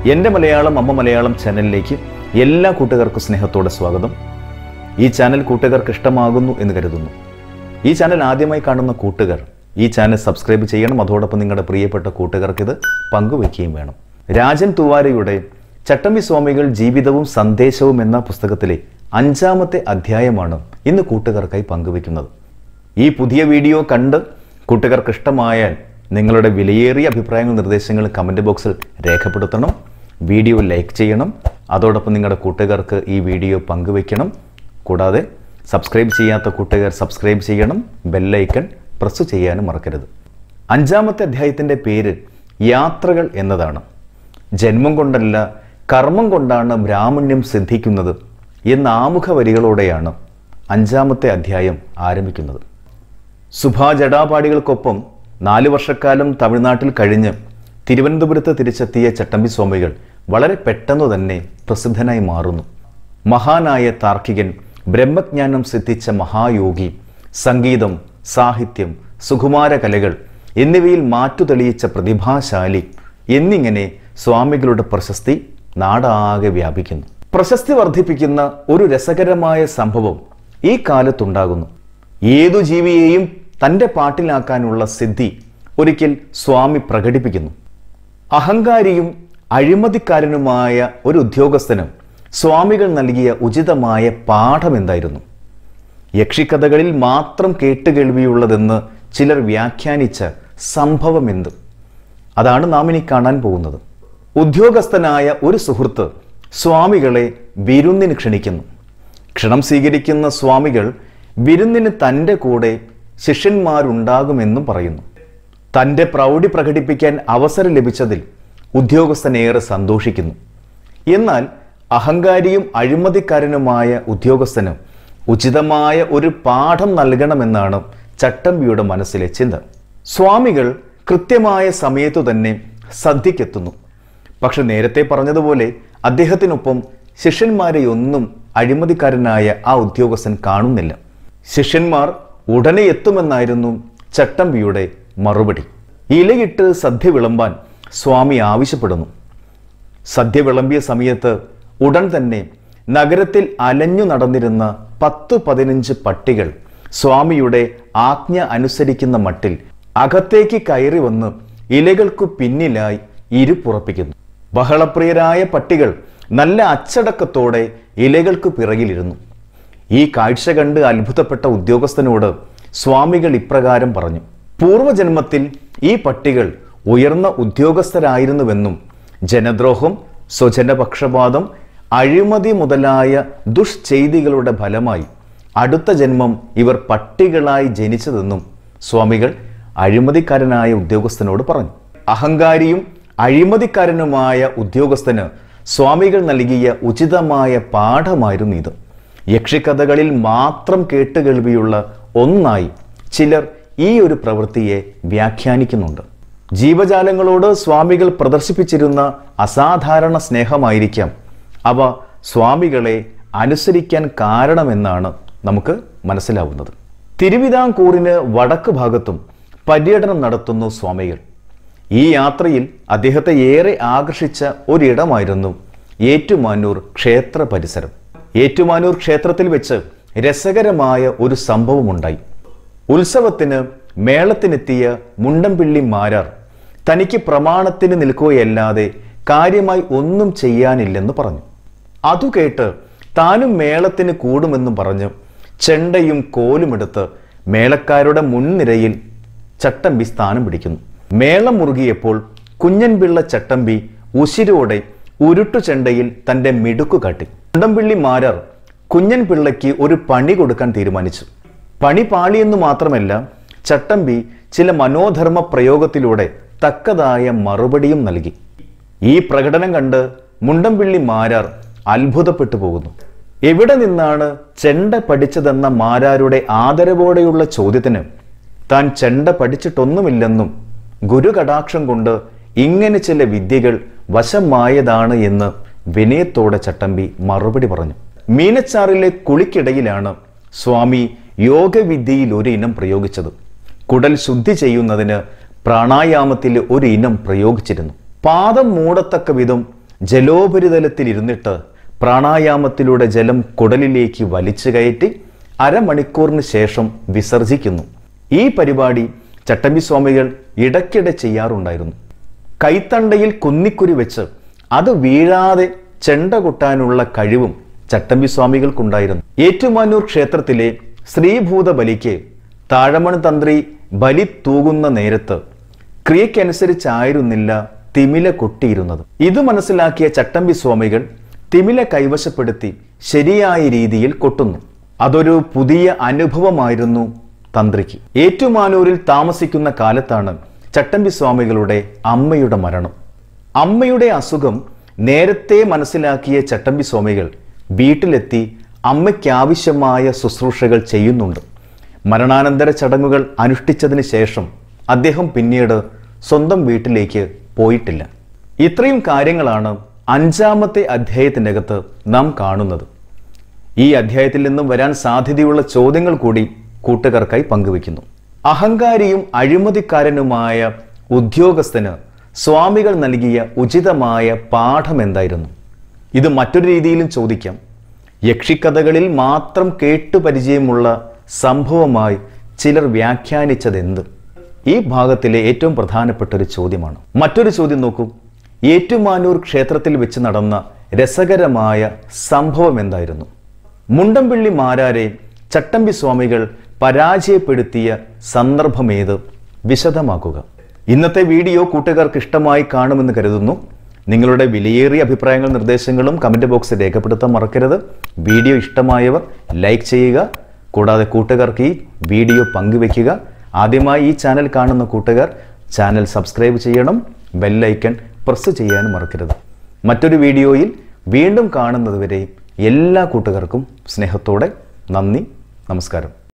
എൻ്റെ മലയാളം അമ്മ മലയാളം ചാനലിലേക്ക് എല്ലാ കൂട്ടുകാർക്കും സ്നേഹത്തോടെ സ്വാഗതം ഈ ചാനൽ കൂട്ടുകാർക്ക് ഇഷ്ടമാകുന്നു എന്ന് കരുതുന്നു ഈ ചാനൽ ആദ്യമായി കാണുന്ന കൂട്ടുകാർ ഈ ചാനൽ സബ്സ്ക്രൈബ് ചെയ്യണം അതോടൊപ്പം നിങ്ങളുടെ പ്രിയപ്പെട്ട കൂട്ടുകാർക്ക് ഇത് പങ്കുവയ്ക്കുകയും വേണം രാജൻ തുവാരയുടെ ചട്ടമ്പി സ്വാമികൾ ജീവിതവും സന്ദേശവും എന്ന പുസ്തകത്തിലെ അഞ്ചാമത്തെ അധ്യായമാണ് ഇന്ന് കൂട്ടുകാർക്കായി പങ്കുവയ്ക്കുന്നത് ഈ പുതിയ വീഡിയോ കണ്ട് കൂട്ടുകാർക്ക് ഇഷ്ടമായാൽ നിങ്ങളുടെ വിലയേറിയ അഭിപ്രായങ്ങളും നിർദ്ദേശങ്ങളും കമൻറ്റ് ബോക്സിൽ രേഖപ്പെടുത്തണം വീഡിയോ ലൈക്ക് ചെയ്യണം അതോടൊപ്പം നിങ്ങളുടെ കൂട്ടുകാർക്ക് ഈ വീഡിയോ പങ്കുവയ്ക്കണം കൂടാതെ സബ്സ്ക്രൈബ് ചെയ്യാത്ത കൂട്ടുകാർ സബ്സ്ക്രൈബ് ചെയ്യണം ബെല്ലൈക്കൺ പ്രസ് ചെയ്യാനും മറക്കരുത് അഞ്ചാമത്തെ അധ്യായത്തിൻ്റെ പേര് യാത്രകൾ എന്നതാണ് ജന്മം കൊണ്ടല്ല കർമ്മം കൊണ്ടാണ് ബ്രാഹ്മണ്യം സിദ്ധിക്കുന്നത് എന്ന ആമുഖ വരികളോടെയാണ് അഞ്ചാമത്തെ അധ്യായം ആരംഭിക്കുന്നത് സുഭാ ജടാപാടികൾക്കൊപ്പം നാല് വർഷക്കാലം തമിഴ്നാട്ടിൽ കഴിഞ്ഞ് തിരുവനന്തപുരത്ത് തിരിച്ചെത്തിയ ചട്ടമ്പി സ്വാമികൾ വളരെ പെട്ടെന്ന് തന്നെ പ്രസിദ്ധനായി മാറുന്നു മഹാനായ താർക്കികൻ ബ്രഹ്മജ്ഞാനം സിദ്ധിച്ച മഹായോഗി സംഗീതം സാഹിത്യം സുകുമാര കലകൾ എന്നിവയിൽ മാറ്റു തെളിയിച്ച പ്രതിഭാശാലി എന്നിങ്ങനെ സ്വാമികളുടെ പ്രശസ്തി നാടാകെ വ്യാപിക്കുന്നു പ്രശസ്തി വർദ്ധിപ്പിക്കുന്ന ഒരു രസകരമായ സംഭവം ഈ കാലത്തുണ്ടാകുന്നു ഏതു ജീവിയെയും തൻ്റെ പാട്ടിലാക്കാനുള്ള സിദ്ധി ഒരിക്കൽ സ്വാമി പ്രകടിപ്പിക്കുന്നു അഹങ്കാരിയും അഴിമതിക്കാരനുമായ ഒരു ഉദ്യോഗസ്ഥന് സ്വാമികൾ നൽകിയ ഉചിതമായ പാഠം എന്തായിരുന്നു യക്ഷിക്കഥകളിൽ മാത്രം കേട്ടുകേൾവിയുള്ളതെന്ന് ചിലർ വ്യാഖ്യാനിച്ച സംഭവം എന്ത് അതാണ് നാം ഇനി കാണാൻ പോകുന്നത് ഉദ്യോഗസ്ഥനായ ഒരു സുഹൃത്ത് സ്വാമികളെ വിരുന്നിന് ക്ഷണിക്കുന്നു ക്ഷണം സ്വീകരിക്കുന്ന സ്വാമികൾ വിരുന്നിന് തൻ്റെ കൂടെ ശിഷ്യന്മാരുണ്ടാകുമെന്നും പറയുന്നു തൻ്റെ പ്രൗഢി പ്രകടിപ്പിക്കാൻ അവസരം ലഭിച്ചതിൽ ഉദ്യോഗസ്ഥൻ ഏറെ സന്തോഷിക്കുന്നു എന്നാൽ അഹങ്കാരിയും അഴിമതിക്കാരനുമായ ഉദ്യോഗസ്ഥന് ഉചിതമായ ഒരു പാഠം നൽകണമെന്നാണ് ചട്ടമ്പിയുടെ മനസ്സിലെ ചിന്ത സ്വാമികൾ കൃത്യമായ സമയത്തു തന്നെ സദ്യക്കെത്തുന്നു പക്ഷെ നേരത്തെ പറഞ്ഞതുപോലെ അദ്ദേഹത്തിനൊപ്പം ശിഷ്യന്മാരെയൊന്നും അഴിമതിക്കാരനായ ആ ഉദ്യോഗസ്ഥൻ കാണുന്നില്ല ശിഷ്യന്മാർ ഉടനെ എത്തുമെന്നായിരുന്നു ചട്ടമ്പിയുടെ മറുപടി ഇലയിട്ട് സദ്യ വിളമ്പാൻ സ്വാമി ആവശ്യപ്പെടുന്നു സദ്യ വിളമ്പിയ സമയത്ത് ഉടൻ തന്നെ നഗരത്തിൽ അലഞ്ഞു നടന്നിരുന്ന പത്ത് പതിനഞ്ച് പട്ടികൾ സ്വാമിയുടെ ആജ്ഞ അനുസരിക്കുന്ന മട്ടിൽ അകത്തേക്ക് കയറി വന്ന് ഇലകൾക്കു പിന്നിലായി ഇരുപ്പുറപ്പിക്കുന്നു ബഹളപ്രിയരായ പട്ടികൾ നല്ല അച്ചടക്കത്തോടെ ഇലകൾക്ക് പിറകിലിരുന്നു ഈ കാഴ്ച കണ്ട് അത്ഭുതപ്പെട്ട ഉദ്യോഗസ്ഥനോട് സ്വാമികൾ ഇപ്രകാരം പറഞ്ഞു പൂർവജന്മത്തിൽ ഈ പട്ടികൾ ഉയർന്ന ഉദ്യോഗസ്ഥരായിരുന്നുവെന്നും ജനദ്രോഹം സ്വജനപക്ഷപാതം അഴിമതി മുതലായ ദുഷ്ചെയ്തികളുടെ ഫലമായി അടുത്ത ജന്മം ഇവർ പട്ടികളായി ജനിച്ചതെന്നും സ്വാമികൾ അഴിമതിക്കാരനായ ഉദ്യോഗസ്ഥനോട് പറഞ്ഞു അഹങ്കാരിയും അഴിമതിക്കാരനുമായ ഉദ്യോഗസ്ഥന് സ്വാമികൾ നൽകിയ ഉചിതമായ പാഠമായിരുന്നു ഇത് യക്ഷിക്കഥകളിൽ മാത്രം കേട്ടുകേൾവിയുള്ള ഒന്നായി ചിലർ ഈ ഒരു പ്രവൃത്തിയെ വ്യാഖ്യാനിക്കുന്നുണ്ട് ജീവജാലങ്ങളോട് സ്വാമികൾ പ്രദർശിപ്പിച്ചിരുന്ന അസാധാരണ സ്നേഹമായിരിക്കാം അവ സ്വാമികളെ അനുസരിക്കാൻ കാരണമെന്നാണ് നമുക്ക് മനസ്സിലാവുന്നത് തിരുവിതാംകൂറിന് വടക്ക് ഭാഗത്തും പര്യടനം നടത്തുന്നു സ്വാമികൾ ഈ യാത്രയിൽ അദ്ദേഹത്തെ ഏറെ ആകർഷിച്ച ഒരിടമായിരുന്നു ഏറ്റുമാനൂർ ക്ഷേത്ര പരിസരം ഏറ്റുമാനൂർ ക്ഷേത്രത്തിൽ വെച്ച് രസകരമായ ഒരു സംഭവമുണ്ടായി ഉത്സവത്തിന് മേളത്തിനെത്തിയ മുണ്ടംപിള്ളി മാരാർ തനിക്ക് പ്രമാണത്തിന് നിൽക്കുകയല്ലാതെ കാര്യമായി ഒന്നും ചെയ്യാനില്ലെന്ന് പറഞ്ഞു അതു കേട്ട് താനും മേളത്തിന് കൂടുമെന്നും പറഞ്ഞ് ചെണ്ടയും കോലുമെടുത്ത് മേളക്കാരുടെ മുൻനിരയിൽ ചട്ടമ്പി സ്ഥാനം പിടിക്കുന്നു മേളം മുറുകിയപ്പോൾ കുഞ്ഞൻപിള്ള ചട്ടമ്പി ഉശിരോടെ ഉരുട്ടു ചെണ്ടയിൽ തന്റെ മിടുക്കു കാട്ടി മുണ്ടംപിള്ളി മാരാർ കുഞ്ഞൻപിള്ളയ്ക്ക് ഒരു പണി കൊടുക്കാൻ തീരുമാനിച്ചു പണി പാളിയെന്നു മാത്രമല്ല ചട്ടമ്പി ചില മനോധർമ്മ പ്രയോഗത്തിലൂടെ തക്കതായ മറുപടിയും നൽകി ഈ പ്രകടനം കണ്ട് മുണ്ടംപിള്ളി മാരാർ അത്ഭുതപ്പെട്ടു പോകുന്നു എവിടെ നിന്നാണ് ചെണ്ട പഠിച്ചതെന്ന മാരാരുടെ ആദരവോടെയുള്ള ചോദ്യത്തിന് താൻ ചെണ്ട പഠിച്ചിട്ടൊന്നുമില്ലെന്നും ഗുരുകടാക്ഷം കൊണ്ട് ഇങ്ങനെ ചില വിദ്യകൾ വശമായതാണ് എന്ന് വിനയത്തോടെ ചട്ടമ്പി മറുപടി പറഞ്ഞു മീനച്ചാറിലെ കുളിക്കിടയിലാണ് സ്വാമി യോഗവിദ്യയിൽ ഒരു ഇനം പ്രയോഗിച്ചത് കുടൽ ശുദ്ധി ചെയ്യുന്നതിന് പ്രാണായാമത്തിൽ ഒരു ഇനം പ്രയോഗിച്ചിരുന്നു പാദം മൂടത്തക്ക വിധം ജലോപരിതലത്തിൽ ഇരുന്നിട്ട് പ്രാണായാമത്തിലൂടെ ജലം കുടലിലേക്ക് വലിച്ചു കയറ്റി അരമണിക്കൂറിന് ശേഷം വിസർജിക്കുന്നു ഈ പരിപാടി ചട്ടമ്പി സ്വാമികൾ ഇടയ്ക്കിടെ ചെയ്യാറുണ്ടായിരുന്നു കൈത്തണ്ടയിൽ കുന്നിക്കുരി വെച്ച് അത് വീഴാതെ ചെണ്ട കൊട്ടാനുള്ള കഴിവും ചട്ടമ്പി സ്വാമികൾക്കുണ്ടായിരുന്നു ഏറ്റുമാനൂർ ക്ഷേത്രത്തിലെ ശ്രീഭൂത ബലിക്ക് താഴമൺ തന്ത്രി ബലി തൂകുന്ന നേരത്ത് ക്രിയക്കനുസരിച്ചായിരുന്നില്ല തിമില കൊട്ടിയിരുന്നത് ഇത് മനസ്സിലാക്കിയ ചട്ടമ്പി സ്വാമികൾ തിമില കൈവശപ്പെടുത്തി ശരിയായ രീതിയിൽ കൊട്ടുന്നു അതൊരു പുതിയ അനുഭവമായിരുന്നു തന്ത്രിക്ക് ഏറ്റുമാനൂരിൽ താമസിക്കുന്ന കാലത്താണ് ചട്ടമ്പി സ്വാമികളുടെ അമ്മയുടെ മരണം അമ്മയുടെ അസുഖം നേരത്തെ മനസ്സിലാക്കിയ ചട്ടമ്പി സ്വാമികൾ വീട്ടിലെത്തി അമ്മയ്ക്കാവശ്യമായ ശുശ്രൂഷകൾ ചെയ്യുന്നുണ്ട് മരണാനന്തര ചടങ്ങുകൾ അനുഷ്ഠിച്ചതിന് ശേഷം അദ്ദേഹം പിന്നീട് സ്വന്തം വീട്ടിലേക്ക് പോയിട്ടില്ല ഇത്രയും കാര്യങ്ങളാണ് അഞ്ചാമത്തെ അധ്യായത്തിനകത്ത് നാം കാണുന്നത് ഈ അധ്യായത്തിൽ നിന്നും വരാൻ സാധ്യതയുള്ള ചോദ്യങ്ങൾ കൂടി കൂട്ടുകാർക്കായി പങ്കുവയ്ക്കുന്നു അഹങ്കാരിയും അഴിമതിക്കാരനുമായ ഉദ്യോഗസ്ഥന് സ്വാമികൾ നൽകിയ ഉചിതമായ പാഠം എന്തായിരുന്നു ഇത് മറ്റൊരു രീതിയിലും ചോദിക്കാം യക്ഷിക്കഥകളിൽ മാത്രം കേട്ടു പരിചയമുള്ള സംഭവമായി ചിലർ വ്യാഖ്യാനിച്ചതെന്ത് ഈ ഭാഗത്തിലെ ഏറ്റവും പ്രധാനപ്പെട്ട ഒരു ചോദ്യമാണ് മറ്റൊരു ചോദ്യം നോക്കൂ ഏറ്റുമാനൂർ ക്ഷേത്രത്തിൽ വെച്ച് നടന്ന രസകരമായ സംഭവം എന്തായിരുന്നു മുണ്ടംപിള്ളി മാരാരെ ചട്ടമ്പി സ്വാമികൾ പരാജയപ്പെടുത്തിയ സന്ദർഭമേത് വിശദമാക്കുക ഇന്നത്തെ വീഡിയോ കൂട്ടുകാർക്ക് ഇഷ്ടമായി കാണുമെന്ന് കരുതുന്നു നിങ്ങളുടെ വിലയേറിയ അഭിപ്രായങ്ങളും നിർദ്ദേശങ്ങളും കമൻറ്റ് ബോക്സിൽ രേഖപ്പെടുത്താൻ മറക്കരുത് വീഡിയോ ഇഷ്ടമായവർ ലൈക്ക് ചെയ്യുക കൂടാതെ കൂട്ടുകാർക്ക് ഈ വീഡിയോ പങ്കുവെക്കുക ആദ്യമായി ഈ ചാനൽ കാണുന്ന കൂട്ടുകാർ ചാനൽ സബ്സ്ക്രൈബ് ചെയ്യണം ബെല്ലൈക്കൺ പ്രസ് ചെയ്യാനും മറക്കരുത് മറ്റൊരു വീഡിയോയിൽ വീണ്ടും കാണുന്നതുവരെ എല്ലാ കൂട്ടുകാർക്കും സ്നേഹത്തോടെ നന്ദി നമസ്കാരം